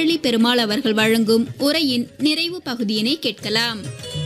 மாவள்ளி பெருமாள் அவர்கள் வழங்கும் உரையின் நிறைவு பகுதியினை கேட்கலாம்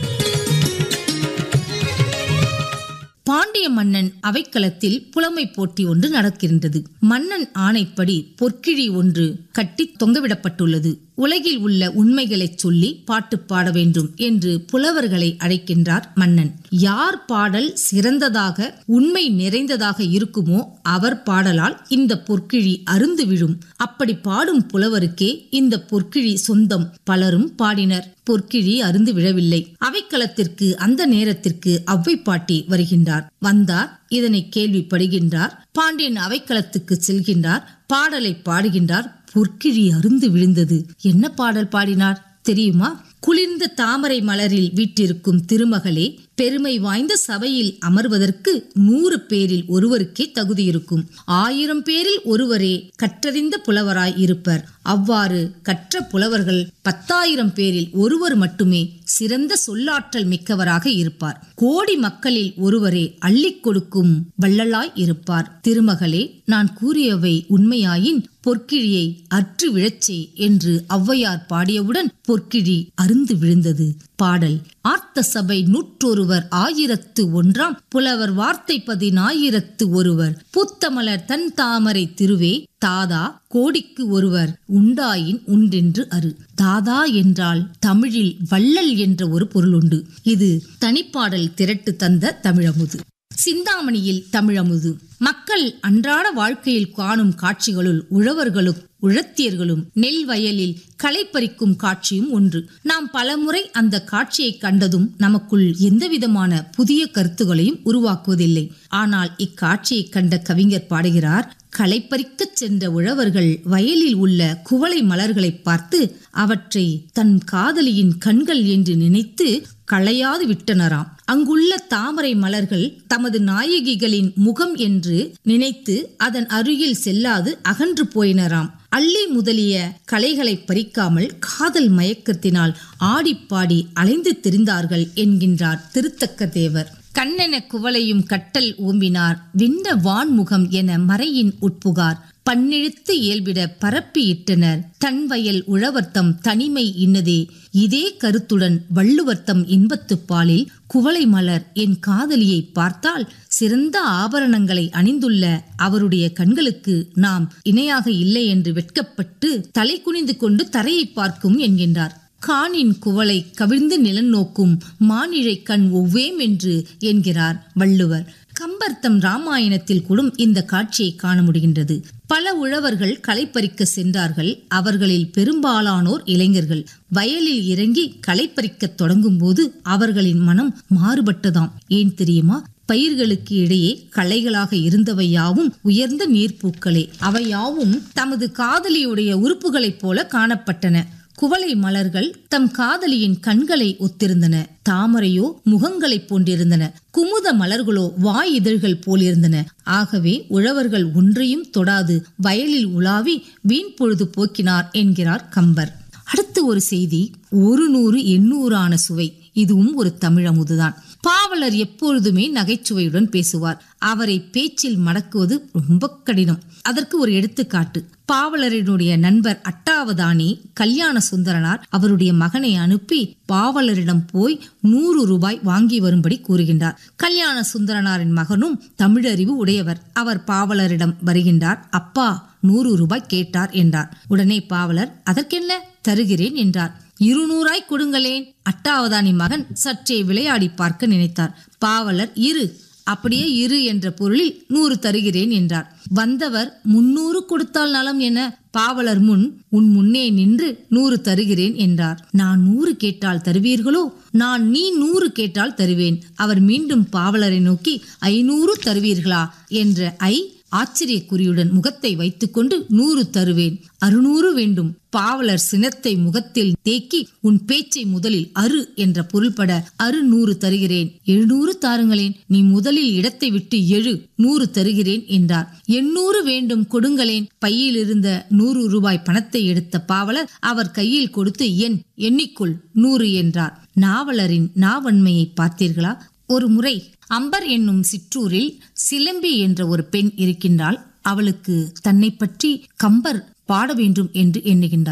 பாண்டிய மன்னன் அவைக்களத்தில் புலமை போட்டி ஒன்று நடக்கின்றது மன்னன் ஆணைப்படி பொற்கிழி ஒன்று கட்டி தொங்கவிடப்பட்டுள்ளது உலகில் உள்ள உண்மைகளை சொல்லி பாட்டு பாட வேண்டும் என்று புலவர்களை அழைக்கின்றார் மன்னன் யார் பாடல் சிறந்ததாக உண்மை நிறைந்ததாக இருக்குமோ அவர் பாடலால் இந்த பொற்கிழி அருந்து விழும் அப்படி பாடும் புலவருக்கே இந்த பொற்கிழி சொந்தம் பலரும் பாடினர் பொற்கிழி அருந்து விழவில்லை அவைக்களத்திற்கு அந்த நேரத்திற்கு அவ்வை பாட்டி வருகின்றார் வந்தார் இதனை கேள்விப்படுகின்றார் பாண்டியன் அவைக்களத்துக்கு செல்கின்றார் பாடலை பாடுகின்றார் பொற்கிழி அருந்து விழுந்தது என்ன பாடல் பாடினார் தெரியுமா குளிர்ந்த தாமரை மலரில் வீட்டிருக்கும் திருமகளே பெருமை வாய்ந்த சபையில் அமர்வதற்கு நூறு பேரில் ஒருவருக்கே தகுதி இருக்கும் ஆயிரம் பேரில் ஒருவரே கற்றறிந்த புலவராய் இருப்பர் அவ்வாறு கற்ற புலவர்கள் பத்தாயிரம் பேரில் ஒருவர் மட்டுமே சிறந்த சொல்லாற்றல் மிக்கவராக இருப்பார் கோடி மக்களில் ஒருவரே அள்ளிக் கொடுக்கும் வள்ளலாய் இருப்பார் திருமகளே நான் கூறியவை உண்மையாயின் பொற்கிழியை அற்று விழச்சே என்று ஔவையார் பாடியவுடன் பொற்கிழி அருந்து விழுந்தது பாடல் ஆர்த்த சபை நூற்றொருவர் ஆயிரத்து ஒன்றாம் புலவர் வார்த்தை பதினாயிரத்து ஒருவர் புத்தமலர் தன் தாமரை திருவே தாதா கோடிக்கு ஒருவர் உண்டாயின் உண்டென்று அரு தாதா என்றால் தமிழில் வள்ளல் என்ற ஒரு பொருள் உண்டு இது தனிப்பாடல் திரட்டு தந்த தமிழமுது சிந்தாமணியில் தமிழமுது மக்கள் அன்றாட வாழ்க்கையில் காணும் காட்சிகளுள் உழவர்களும் உழத்தியர்களும் நெல் வயலில் களை பறிக்கும் காட்சியும் ஒன்று நாம் பலமுறை அந்த காட்சியை கண்டதும் நமக்குள் எந்தவிதமான புதிய கருத்துகளையும் உருவாக்குவதில்லை ஆனால் இக்காட்சியை கண்ட கவிஞர் பாடுகிறார் களைப்பறிக்கச் சென்ற உழவர்கள் வயலில் உள்ள குவளை மலர்களை பார்த்து அவற்றை தன் காதலியின் கண்கள் என்று நினைத்து களையாது விட்டனராம் அங்குள்ள தாமரை மலர்கள் தமது நாயகிகளின் முகம் என்று நினைத்து அதன் அருகில் செல்லாது அகன்று போயினராம் அள்ளி முதலிய கலைகளை பறிக்காமல் காதல் மயக்கத்தினால் ஆடிப்பாடி அலைந்து திரிந்தார்கள் என்கின்றார் திருத்தக்க தேவர் கண்ணென குவளையும் கட்டல் ஓம்பினார் விண்ண வான்முகம் என மறையின் உட்புகார் பன்னெழுத்து இயல்பிட பரப்பி இட்டனர் தன் வயல் உழவர்த்தம் தனிமை இன்னதே இதே கருத்துடன் வள்ளுவர்த்தம் இன்பத்துப் பாலில் குவளை மலர் என் காதலியை பார்த்தால் சிறந்த ஆபரணங்களை அணிந்துள்ள அவருடைய கண்களுக்கு நாம் இணையாக இல்லை என்று வெட்கப்பட்டு தலை குனிந்து கொண்டு தரையை பார்க்கும் என்கின்றார் காணின் குவளை கவிழ்ந்து நிலன் நோக்கும் மானிழை கண் ஒவ்வேம் என்று என்கிறார் வள்ளுவர் கம்பர்த்தம் ராமாயணத்தில் கூட இந்த காட்சியை காண முடிகின்றது பல உழவர்கள் களை பறிக்க சென்றார்கள் அவர்களில் பெரும்பாலானோர் இளைஞர்கள் வயலில் இறங்கி களை பறிக்கத் தொடங்கும் போது அவர்களின் மனம் மாறுபட்டதாம் ஏன் தெரியுமா பயிர்களுக்கு இடையே களைகளாக இருந்தவையாவும் உயர்ந்த நீர்ப்பூக்களே அவையாவும் தமது காதலியுடைய உறுப்புகளைப் போல காணப்பட்டன குவளை மலர்கள் தம் காதலியின் கண்களை ஒத்திருந்தன தாமரையோ முகங்களைப் போன்றிருந்தன குமுத மலர்களோ வாய் இதழ்கள் போலிருந்தன ஆகவே உழவர்கள் ஒன்றையும் தொடாது வயலில் உலாவி வீண் பொழுது போக்கினார் என்கிறார் கம்பர் அடுத்து ஒரு செய்தி ஒரு நூறு எண்ணூறான சுவை இதுவும் ஒரு தமிழமுதுதான் பாவலர் எப்பொழுதுமே நகைச்சுவையுடன் பேசுவார் அவரை பேச்சில் மடக்குவது ரொம்ப கடினம் அதற்கு ஒரு எடுத்துக்காட்டு பாவலரினுடைய நண்பர் அட்டாவதானி கல்யாண சுந்தரனார் அவருடைய மகனை அனுப்பி பாவலரிடம் போய் நூறு ரூபாய் வாங்கி வரும்படி கூறுகின்றார் கல்யாண சுந்தரனாரின் மகனும் தமிழறிவு உடையவர் அவர் பாவலரிடம் வருகின்றார் அப்பா நூறு ரூபாய் கேட்டார் என்றார் உடனே பாவலர் அதற்கென்ன தருகிறேன் என்றார் இருநூறாய் கொடுங்களேன் அட்டாவதானி மகன் சற்றே விளையாடி பார்க்க நினைத்தார் பாவலர் இரு அப்படியே இரு என்ற பொருளில் நூறு தருகிறேன் என்றார் வந்தவர் முன்னூறு கொடுத்தால் நலம் என பாவலர் முன் உன் முன்னே நின்று நூறு தருகிறேன் என்றார் நான் நூறு கேட்டால் தருவீர்களோ நான் நீ நூறு கேட்டால் தருவேன் அவர் மீண்டும் பாவலரை நோக்கி ஐநூறு தருவீர்களா என்ற ஐ ஆச்சரியக்குறியுடன் முகத்தை வைத்துக்கொண்டு நூறு தருவேன் அறுநூறு வேண்டும் பாவலர் சினத்தை முகத்தில் தேக்கி உன் பேச்சை முதலில் அரு என்ற பொருள்பட அரு நூறு தருகிறேன் எழுநூறு தாருங்களேன் நீ முதலில் இடத்தை விட்டு எழு நூறு தருகிறேன் என்றார் எண்ணூறு வேண்டும் கொடுங்களேன் பையில் இருந்த நூறு ரூபாய் பணத்தை எடுத்த பாவலர் அவர் கையில் கொடுத்து என் எண்ணிக்கொள் நூறு என்றார் நாவலரின் நாவன்மையை பார்த்தீர்களா ஒரு முறை அம்பர் என்னும் சிற்றூரில் சிலம்பி என்ற ஒரு பெண் இருக்கின்றாள் அவளுக்கு தன்னை பற்றி கம்பர் பாட வேண்டும் என்று எண்ணுகின்றார்